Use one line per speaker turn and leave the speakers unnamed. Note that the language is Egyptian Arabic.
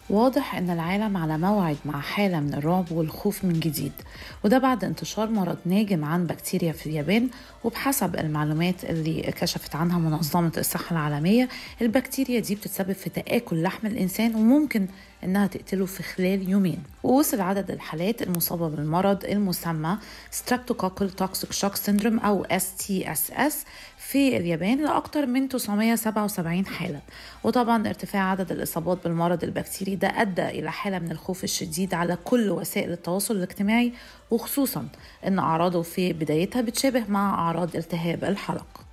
واضح إن العالم على موعد مع حالة من الرعب والخوف من جديد وده بعد انتشار مرض ناجم عن بكتيريا في اليابان وبحسب المعلومات اللي كشفت عنها منظمة الصحة العالمية البكتيريا دي بتتسبب في تآكل لحم الإنسان وممكن إنها تقتله في خلال يومين ووصل عدد الحالات المصابة بالمرض المسمى Streptococcal Toxic Shock Syndrome أو STSS في اليابان لأكثر من 977 حالة وطبعا ارتفاع عدد الإصابات بالمرض البكتيري ده أدى إلى حالة من الخوف الشديد على كل وسائل التواصل الاجتماعي وخصوصا أن أعراضه في بدايتها بتشابه مع أعراض التهاب الحلق